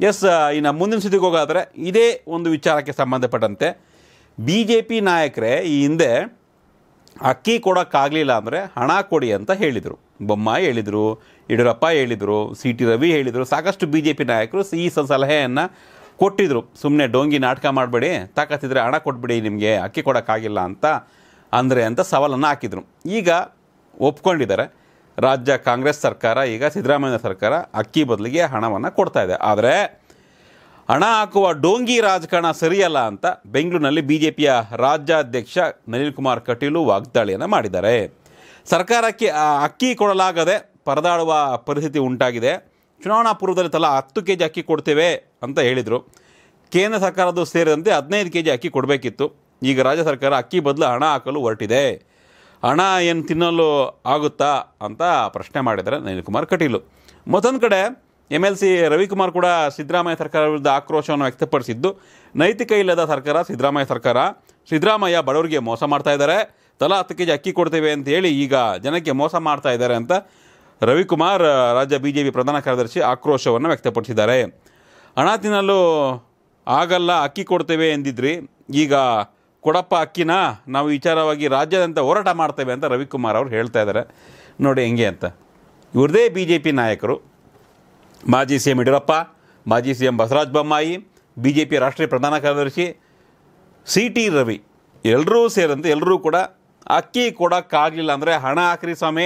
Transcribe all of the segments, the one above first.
S ಇನ್ನು ಮುಂದಿನ ಸುದ್ದಿಗೆ ಹೋಗಾದರೆ ಇದೇ ಒಂದು ವಿಚಾರಕ್ಕೆ ಸಂಬಂಧಪಟ್ಟಂತೆ ಬಿ ಜೆ ಪಿ ನಾಯಕರೇ ಈ ಹಿಂದೆ ಅಕ್ಕಿ ಕೊಡೋಕ್ಕಾಗಲಿಲ್ಲ ಅಂದರೆ ಹಣ ಕೊಡಿ ಅಂತ ಹೇಳಿದರು ಬೊಮ್ಮಾಯಿ ಹೇಳಿದರು ಯಡಿಯೂರಪ್ಪ ಹೇಳಿದರು ಸಿ ಟಿ ರವಿ ಹೇಳಿದರು ಸಾಕಷ್ಟು ಬಿ ಜೆ ಪಿ ನಾಯಕರು ಈ ಸ- ಸಲಹೆಯನ್ನು ಕೊಟ್ಟಿದ್ದರು ಸುಮ್ಮನೆ ಡೋಂಗಿ ನಾಟಕ ಮಾಡಬೇಡಿ ತಾಕತ್ತಿದ್ರೆ ಹಣ ಕೊಟ್ಬಿಡಿ ನಿಮಗೆ ಅಕ್ಕಿ ಕೊಡೋಕ್ಕಾಗಿಲ್ಲ ಅಂತ ಅಂದರೆ ಅಂತ ಸವಾಲನ್ನು ಹಾಕಿದರು ಈಗ ಒಪ್ಕೊಂಡಿದ್ದಾರೆ ರಾಜ್ಯ ಕಾಂಗ್ರೆಸ್ ಸರ್ಕಾರ ಈಗ ಸಿದ್ದರಾಮಯ್ಯ ಸರ್ಕಾರ ಅಕ್ಕಿ ಬದಲಿಗೆ ಹಣವನ್ನು ಕೊಡ್ತಾ ಇದೆ ಆದರೆ ಹಣ ಹಾಕುವ ಡೋಂಗಿ ರಾಜಕಾರಣ ಸರಿಯಲ್ಲ ಅಂತ ಬೆಂಗಳೂರಿನಲ್ಲಿ ಬಿ ಜೆ ಪಿಯ ರಾಜ್ಯಾಧ್ಯಕ್ಷ ನಳಿನ್ ಕುಮಾರ್ ಕಟೀಲು ವಾಗ್ದಾಳಿಯನ್ನು ಮಾಡಿದ್ದಾರೆ ಸರ್ಕಾರಕ್ಕೆ ಆ, ಅಕ್ಕಿ ಕೊಡಲಾಗದೆ ಪರದಾಡುವ ಪರಿಸ್ಥಿತಿ ಉಂಟಾಗಿದೆ ಚುನಾವಣಾ ಪೂರ್ವದಲ್ಲಿ ತಲಾ ಹತ್ತು ಕೆ ಜಿ ಅಕ್ಕಿ ಕೊಡ್ತೇವೆ ಅಂತ ಹೇಳಿದರು ಕೇಂದ್ರ ಸರ್ಕಾರದ್ದು ಸೇರಿದಂತೆ ಹದಿನೈದು ಕೆ ಜಿ ಅಕ್ಕಿ ಕೊಡಬೇಕಿತ್ತು ಈಗ ರಾಜ್ಯ ಸರ್ಕಾರ ಅಕ್ಕಿ ಬದಲು ಹಣ ಹಾಕಲು ಹೊರಟಿದೆ ಹಣ ಏನು ತಿನ್ನಲು ಆಗುತ್ತಾ ಅಂತ ಪ್ರಶ್ನೆ ಮಾಡಿದ್ದಾರೆ ನಳಿನ್ ಕುಮಾರ್ ಕಟೀಲು ಮತ್ತೊಂದು ಕಡೆ ಎಮ್ ಎಲ್ ಸಿ ರವಿಕುಮಾರ್ ಕೂಡ ಸಿದ್ದರಾಮಯ್ಯ ಸರ್ಕಾರ ವಿರುದ್ಧ ಆಕ್ರೋಶವನ್ನು ವ್ಯಕ್ತಪಡಿಸಿದ್ದು ನೈತಿಕ ಇಲ್ಲದ ಸರ್ಕಾರ ಸಿದ್ದರಾಮಯ್ಯ ಸರ್ಕಾರ ಸಿದ್ದರಾಮಯ್ಯ ಬಡವರಿಗೆ ಮೋಸ ಮಾಡ್ತಾ ಇದ್ದಾರೆ ತಲಾ ಹತ್ತು ಕೆ ಜಿ ಅಕ್ಕಿ ಕೊಡ್ತೇವೆ ಅಂತ ಹೇಳಿ ಈಗ ಜನಕ್ಕೆ ಮೋಸ ಮಾಡ್ತಾ ಇದ್ದಾರೆ ಅಂತ ರವಿಕುಮಾರ್ ರಾಜ್ಯ ಬಿ ಜೆ ಪಿ ಪ್ರಧಾನ ಕಾರ್ಯದರ್ಶಿ ಆಕ್ರೋಶವನ್ನು ವ್ಯಕ್ತಪಡಿಸಿದ್ದಾರೆ ಹಣ ತಿನ್ನಲು ಆಗಲ್ಲ ಅಕ್ಕಿ ಕೊಡ್ತೇವೆ ಎಂದಿದ್ರಿ ಈಗ ಕೊಡಪ್ಪ ಅಕ್ಕಿನ ನಾವು ವಿಚಾರವಾಗಿ ರಾಜ್ಯಾದ್ಯಂತ ಹೋರಾಟ ಮಾಡ್ತೇವೆ ಅಂತ ರವಿಕುಮಾರ್ ಅವರು ಹೇಳ್ತಾ ಇದ್ದಾರೆ ನೋಡಿ ಹೆಂಗೆ ಅಂತ ಇವ್ರದೇ ಬಿ ಜೆ ಪಿ ನಾಯಕರು ಮಾಜಿ ಸಿ ಎಂ ಯಡಿಯೂರಪ್ಪ ಮಾಜಿ C M Basavaraj Bommai B J P ರಾಷ್ಟ್ರೀಯ ಪ್ರಧಾನ ಕಾರ್ಯದರ್ಶಿ ಸಿ ಟಿ ರವಿ ಎಲ್ಲರೂ ಸೇರಿದಂತೆ ಎಲ್ಲರೂ ಕೂಡ ಅಕ್ಕಿ ಕೊಡೋಕ್ಕಾಗಲಿಲ್ಲ ಅಂದರೆ ಹಣ ಹಾಕ್ರಿ ಸ್ವಾಮಿ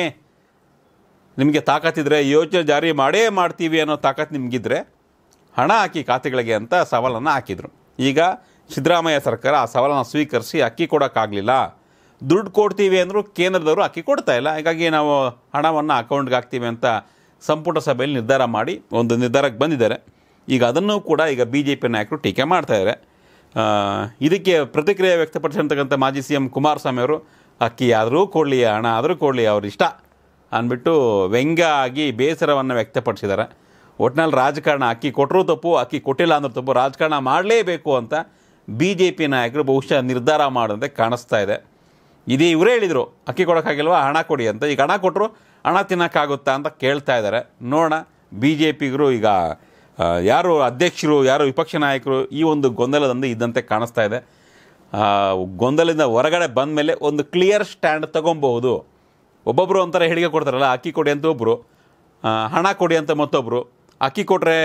ನಿಮಗೆ ತಾಕತ್ತಿದ್ರೆ ಯೋಚನೆ ಜಾರಿ ಮಾಡೇ ಮಾಡ್ತೀವಿ ಅನ್ನೋ ತಾಕತ್ತು ನಿಮಗಿದ್ರೆ ಹಣ ಹಾಕಿ ಖಾತೆಗಳಿಗೆ ಅಂತ ಸವಾಲನ್ನು ಹಾಕಿದರು ಈಗ ಸಿದ್ದರಾಮಯ್ಯ ಸರ್ಕಾರ ಆ ಸವಾಲನ್ನು ಸ್ವೀಕರಿಸಿ ಅಕ್ಕಿ ಕೊಡೋಕ್ಕಾಗಲಿಲ್ಲ ದುಡ್ಡು ಕೊಡ್ತೀವಿ ಅಂದರೂ ಕೇಂದ್ರದವರು ಅಕ್ಕಿ ಕೊಡ್ತಾ ಇಲ್ಲ ಹೀಗಾಗಿ ನಾವು ಹಣವನ್ನು ಅಕೌಂಟ್ಗೆ ಹಾಕ್ತೀವಿ ಅಂತ ಸಂಪುಟ ಸಭೆಯಲ್ಲಿ ನಿರ್ಧಾರ ಮಾಡಿ ಒಂದು ನಿರ್ಧಾರಕ್ಕೆ ಬಂದಿದ್ದಾರೆ ಈಗ ಅದನ್ನು ಕೂಡ ಈಗ ಬಿ ಜೆ ಪಿ ನಾಯಕರು ಟೀಕೆ ಮಾಡ್ತಾ ಇದ್ದಾರೆ ಆ, ಇದಕ್ಕೆ ಪ್ರತಿಕ್ರಿಯೆ ವ್ಯಕ್ತಪಡಿಸಿರ್ತಕ್ಕಂಥ ಮಾಜಿ ಸಿ ಎಂ ಕುಮಾರಸ್ವಾಮಿ ಅವರು ಅಕ್ಕಿ ಆದರೂ ಕೊಡಲಿ ಹಣ ಆದರೂ ಕೊಡಲಿ ಅವ್ರ ಇಷ್ಟ ಅಂದ್ಬಿಟ್ಟು ವ್ಯಂಗ್ಯ ಆಗಿ ಬೇಸರವನ್ನು ವ್ಯಕ್ತಪಡಿಸಿದ್ದಾರೆ ಒಟ್ನಲ್ಲಿ ರಾಜಕಾರಣ ಅಕ್ಕಿ ಕೊಟ್ಟರೂ ತಪ್ಪು ಅಕ್ಕಿ ಕೊಟ್ಟಿಲ್ಲ ಅಂದ್ರೆ ತಪ್ಪು ರಾಜಕಾರಣ ಮಾಡಲೇಬೇಕು ಅಂತ ಬಿ ಜೆ ಪಿ ನಾಯಕರು ಬಹುಶಃ ನಿರ್ಧಾರ ಮಾಡುವಂತೆ ಕಾಣಿಸ್ತಾ ಇದೆ ಇದೇ ಇವರೇ ಹೇಳಿದರು ಅಕ್ಕಿ ಕೊಡೋಕ್ಕಾಗಿಲ್ವಾ ಹಣ ಕೊಡಿ ಅಂತ ಈಗ ಹಣ ಕೊಟ್ಟರು ಹಣ ತಿನ್ನೋಕ್ಕಾಗುತ್ತಾ ಅಂತ ಕೇಳ್ತಾ ಇದ್ದಾರೆ ನೋಡೋಣ ಬಿ ಜೆ ಪಿಗರು ಈಗ ಆ, ಯಾರು ಅಧ್ಯಕ್ಷರು ಯಾರು ವಿಪಕ್ಷ ನಾಯಕರು ಈ ಒಂದು ಗೊಂದಲದಿಂದ ಇದ್ದಂತೆ ಕಾಣಿಸ್ತಾ ಇದೆ ಆ, ಗೊಂದಲದಿಂದ ಹೊರಗಡೆ ಬಂದ ಮೇಲೆ ಒಂದು ಕ್ಲಿಯರ್ ಸ್ಟ್ಯಾಂಡ್ ತಗೊಬಹುದು ಒಬ್ಬೊಬ್ಬರು ಒಂಥರ ಹೇಳಿಕೆ ಕೊಡ್ತಾರಲ್ಲ ಅಕ್ಕಿ ಕೊಡಿ ಅಂತ ಒಬ್ಬರು ಹಣ ಕೊಡಿ ಅಂತ ಮತ್ತೊಬ್ಬರು ಅಕ್ಕಿ ಕೊಟ್ಟರೆ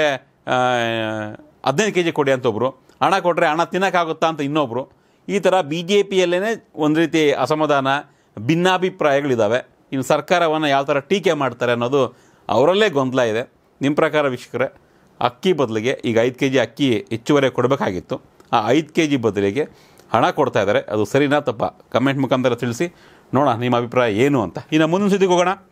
ಹದಿನೈದು ಕೆ ಜಿ ಕೊಡಿ ಅಂತ ಒಬ್ಬರು ಹಣ ಕೊಟ್ಟರೆ ಹಣ ತಿನ್ನೋಕ್ಕಾಗುತ್ತಾ ಅಂತ ಇನ್ನೊಬ್ಬರು ಈ ಥರ ಬಿ ಜೆ ಪಿಯಲ್ಲೇ ಒಂದು ರೀತಿ ಅಸಮಾಧಾನ ಭಿನ್ನಾಭಿಪ್ರಾಯಗಳಿದ್ದಾವೆ ಇನ್ನು ಸರ್ಕಾರವನ್ನು ಯಾವ ಥರ ಟೀಕೆ ಮಾಡ್ತಾರೆ ಅನ್ನೋದು ಅವರಲ್ಲೇ ಗೊಂದಲ ಇದೆ ನಿಮ್ಮ ಪ್ರಕಾರ ವೀಕ್ಷಕರೇ ಅಕ್ಕಿ ಬದಲಿಗೆ ಈಗ ಐದು ಕೆ ಜಿ ಅಕ್ಕಿ ಹೆಚ್ಚುವರಿ ಕೊಡಬೇಕಾಗಿತ್ತು ಆ ಐದು ಕೆ ಜಿ ಬದಲಿಗೆ ಹಣ ಕೊಡ್ತಾ ಇದ್ದಾರೆ ಅದು ಸರಿನಾ ತಪ್ಪ ಕಮೆಂಟ್ ಮುಖಾಂತರ ತಿಳಿಸಿ ನೋಡೋಣ ನಿಮ್ಮ ಅಭಿಪ್ರಾಯ ಏನು ಅಂತ ಇನ್ನು ಮುಂದಿನ ಸುದ್ದಿಗೆ ಹೋಗೋಣ